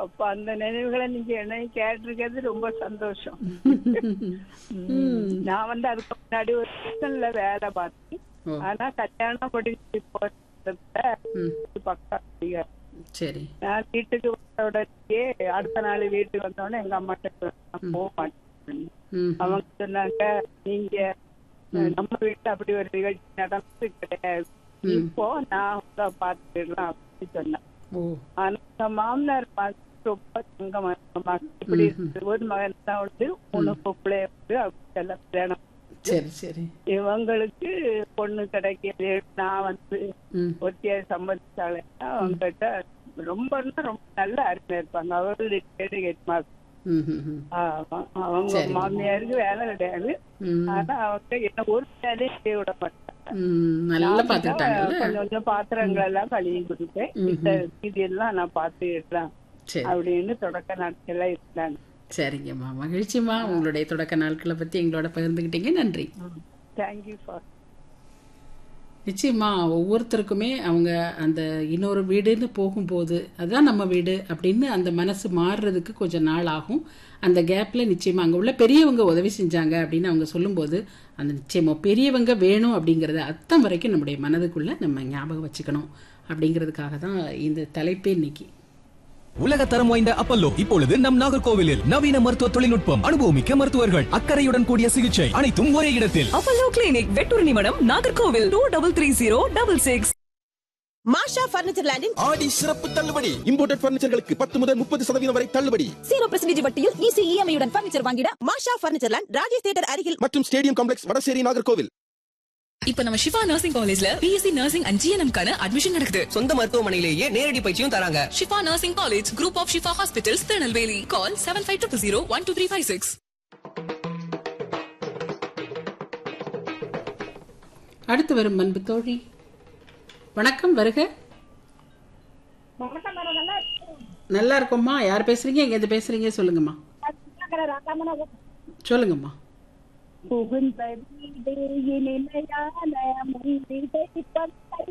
அப்ப அந்த நினைவுகளை நீங்க என்ன கேட்டிருக்கிறது ரொம்ப சந்தோஷம் நான் வந்து அதுக்கு முன்னாடி ஒரு ஸ்டேஷன்ல வேலை பார்த்தேன் ஓ ஆனா கல்யாணம் முடிஞ்சு போறதுல ம் பக்கம் அதிகம். சரி நான் வீட்டுக்கு வந்த உடனே அடுத்த நாள் வீட்டுக்கு வந்தோடனே எங்க அம்மாட்ட நான் போக மாட்டேன் ம் அவங்க சொன்னாங்க நீங்க நம்ம வீட்டுல அப்படி ஒரு நிகழ்ச்சி நடந்தது கிடையாது இப்போ நான் உங்களை பாத்துக்கலாம் அப்படின்னு சொன்னேன் ஓ ஆனா எங்க மாமனார் பார்த்து ரொம்ப தங்கமா இப்படி இருக்குது. ஒரு மகன் தான் உண்டு மூணு பிள்ளைய உண்டு அப்படி எல்லாம் கல்யாணம் சரி சரி இவங்களுக்கு பொண்ணு கிடைக்கிறது நான் வந்து ம் ஒத்தியா சம்பந்திச்சாலே அவங்ககிட்ட ரொம்ப ரொம்ப நல்ல அருமையா இருப்பாங்க அவர்களுடைய கேடு கேட்பாங்க ம் ம் ம் அவங்க சரி. மாமியாருக்கு வேலை கிடையாது ம் ஆனா அவங்க என்ன ஒரு வேலையும் செய்ய விட மாட்டாங்க ம் நல்லா பார்த்துக்கிட்டாங்கல்ல கொஞ்சம் கொஞ்சம் பாத்திரங்கள் எல்லாம் கழுவி கொடுப்பேன் இந்த இதெல்லாம் நான் பாத்துக்கிட்டேன் சரி அப்படின்னு தொடக்க நாட்கள்ல இருந்தாங்க சரிங்கம்மா மகிழ்ச்சிம்மா உங்களுடைய தொடக்க நாட்களை பத்தி எங்களோட பகிர்ந்துக்கிட்டீங்க நன்றி தேங்க்யூ ஃபார் நிச்சயமா ஒவ்வொருத்தருக்குமே அவங்க அந்த இன்னொரு வீடுன்னு போகும்போது அதுதான் நம்ம வீடு அப்படின்னு அந்த மனசு மாறுறதுக்கு கொஞ்சம் நாள் ஆகும் அந்த கேப்ல நிச்சயமா அங்க உள்ள பெரியவங்க உதவி செஞ்சாங்க அப்படின்னு அவங்க சொல்லும்போது அந்த நிச்சயமா பெரியவங்க வேணும் அப்படிங்கறத அத்தம் வரைக்கும் நம்முடைய மனதுக்குள்ள நம்ம ஞாபகம் வச்சுக்கணும் அப்படிங்கிறதுக்காக தான் இந்த தலைப்பே இன்னைக்கு உலக தரம் வாய்ந்த அப்பல்லோ இப்பொழுது நம் நாகர்கோவிலில் நவீன மருத்துவ தொழில்நுட்பம் அனுபவமிக்க மருத்துவர்கள் அக்கறையுடன் கூடிய சிகிச்சை அனைத்தும் ஒரே இடத்தில் Apollo clinic Vetturnimadam Nagercoil two double three zero double six Masha furniture லேண்டின் ஆடி சிறப்பு தள்ளுபடி இம்போர்ட்டட் பர்னிச்சர்களுக்கு பத்து முதல் முப்பது சதவீதம் வரை தள்ளுபடி ஜீரோ பர்சன்டேஜ் வட்டியில் ஈஸி இஎம்ஐயுடன் பர்னிச்சர் வாங்கிட Masha furniture land Rajesh theatre அருகில் மற்றும் ஸ்டேடியம் காம்ப்ளெக்ஸ் வடசேரி நாகர்கோவில் இப்ப நம்ம சிவா நர்சிங் காலேஜ்ல பிஎஸ்சி நர்சிங் அண்ட் ஜிஎன்எம் கான அட்மிஷன் நடக்குது சொந்த மருத்துவமனையிலேயே நேரடி பயிற்சியும் தராங்க Shifa nursing college group of Shifa hospitals Tirunelveli call seven five two zero one two three five six அடுத்து வரும் அன்பு தோழி வணக்கம் வருக நல்லா இருக்கோம்மா யார் பேசுறீங்க எங்க இருந்து பேசுறீங்க சொல்லுங்கம்மா சொல்லுங்கம்மா புகுந்த வீடு இனிமையான மல்லிகை பந்தல்.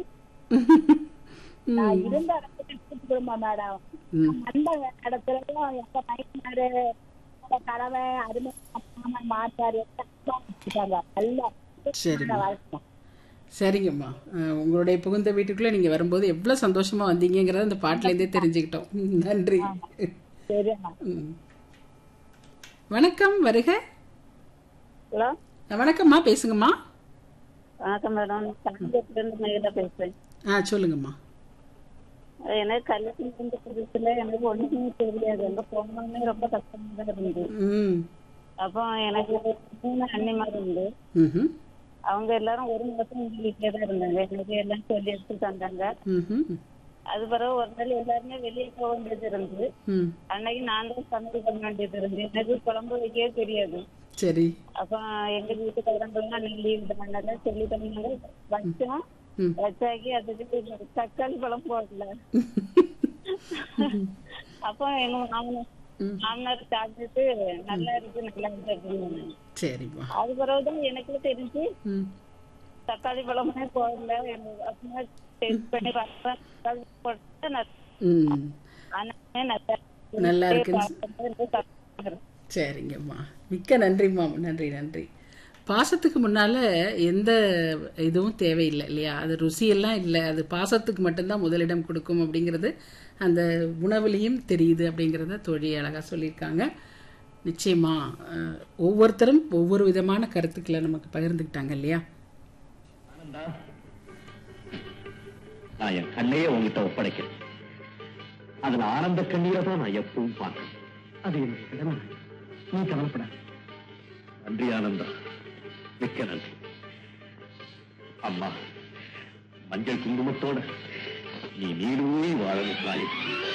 நான் இருந்த இடத்துக்கு கூப்பிட்டுக்கிறோமா மேடம் ம். அந்த இடத்துல எங்க பையனாரு எங்க கணவன் அருமை மாமன் மாத்தாரு எல்லாம் வச்சுட்டாங்க. நல்லா சரிம்மா. வாழ்க்கை. சரிங்கம்மா அஹ், உங்களுடைய புகுந்த வீட்டுக்குள்ள நீங்க வரும்போது எவ்வளவு சந்தோஷமா வந்தீங்கிறத இந்த பாட்டுல இருந்தே தெரிஞ்சுக்கிட்டோம் ம், நன்றி சரிம்மா ம். வணக்கம் வருக ஹலோ அஹ், வணக்கம்மா பேசுங்கம்மா வணக்கம் மேடம் தங்கத்துல இருந்து மேல பேசுறேன் ஆ சொல்லுங்கம்மா எனக்கு கல்யாணம் செஞ்ச புதுசுல எனக்கு ஒண்ணுமே தெரியாது எங்க போகணும்னு ரொம்ப கஷ்டமா தான் இருந்தது ம் அப்போ எனக்கு மூணு அண்ணிமார் உண்டு ம்ஹும். அவங்க எல்லாரும் ஒரு மாசம் எங்க வீட்டுல தான் இருந்தாங்க எனக்கு எல்லாம் சொல்லி எடுத்து தந்தாங்க ம்ஹும். அது பிறகு ஒரு நாள் எல்லாருமே வெளியே போக வேண்டியது இருந்து ம் அன்னைக்கு நான் தான் சமையல் பண்ண வேண்டியது இருந்து எனக்கு குழம்பு வைக்கவே தெரியாது சரி அப்ப எங்க வீட்டுக்காரங்கெல்லாம் நெல்லி விட்டாங்க சொல்லி தந்தாங்க வச்சோம் ம். வச்சாக்கி அதுக்கு தக்காளி பழம் போடல அப்போ எங்க மாமனார் மாமனார் சாப்பிட்டுட்டு நல்லா இருக்கு நல்லா இருக்கு அப்படின்னு சரிம்மா அது பிறகுதான் எனக்கு தெரிஞ்சு ம் தக்காளி பழமே போடல எனக்கு அப்புறமா டேஸ்ட் பண்ணி பார்த்தேன் தக்காளி போட்டு நல்லா ம் ஆனாலுமே நல்லா இருக்கு. நல்லா இருக்குன்னு பார்க்கும்போது தக்காளி இருக்கு. சரிங்கம்மா மிக்க நன்றிம்மா நன்றி நன்றி பாசத்துக்கு முன்னால எந்த இதுவும் தேவையில்லை இல்லையா அது ருசியெல்லாம் இல்லை அது பாசத்துக்கு மட்டும்தான் முதலிடம் கொடுக்கும் அப்படிங்கிறது அந்த உணவுலையும் தெரியுது அப்படிங்கிறத தோழி அழகாக சொல்லியிருக்காங்க நிச்சயமா அஹ், ஒவ்வொருத்தரும் ஒவ்வொரு விதமான கருத்துக்களை நமக்கு பகிர்ந்துக்கிட்டாங்க இல்லையா நான் என் கண்ணையே உங்ககிட்ட ஒப்படைக்கிறேன் அதுல ஆனந்த கண்ணீரை தான் நான் எப்பவும் பார்க்கணும் அது என்னுடைய கடமை நீ கவலைப்பட நன்றி ஆனந்தா மிக்க நன்றி அம்மா மஞ்சள் குங்குமத்தோட நீ நீடூழி வாழணும் தாயே